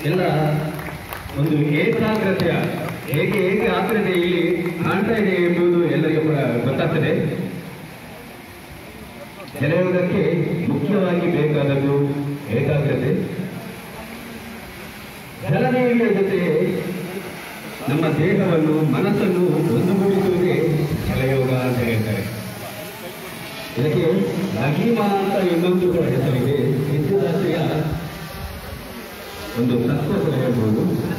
ಎಲ್ಲ ಒಂದು ಏಕಾಗ್ರತೆಯ ಹೇಗೆ ಹೇಗೆ ಆಗ್ರತೆ ಇಲ್ಲಿ ಕಾಣ್ತಾ ಇದೆ ಎಂಬುದು ಎಲ್ಲರಿಗೂ ಕೂಡ ಗೊತ್ತಾಗ್ತದೆ ಜಲಯೋಗಕ್ಕೆ ಮುಖ್ಯವಾಗಿ ಬೇಕಾದದ್ದು ಏಕಾಗ್ರತೆ ಜಲದೇವಿಯ ಜೊತೆ ನಮ್ಮ ದೇಹವನ್ನು ಮನಸ್ಸನ್ನು ಒಂದುಗೂಡಿಸುವುದೇ ಜಲಯೋಗ ಅಂತ ಹೇಳ್ತಾರೆ ಇದಕ್ಕೆ ಲಘಿಮ ಅಂತ ಇನ್ನೊಂದು ಹೆಸರಿದೆ ವಿದ್ಯುದಾಸೆಯ ಒಂದು ತತ್ವ ಕೂಡ ಹೇಳ್ಬೋದು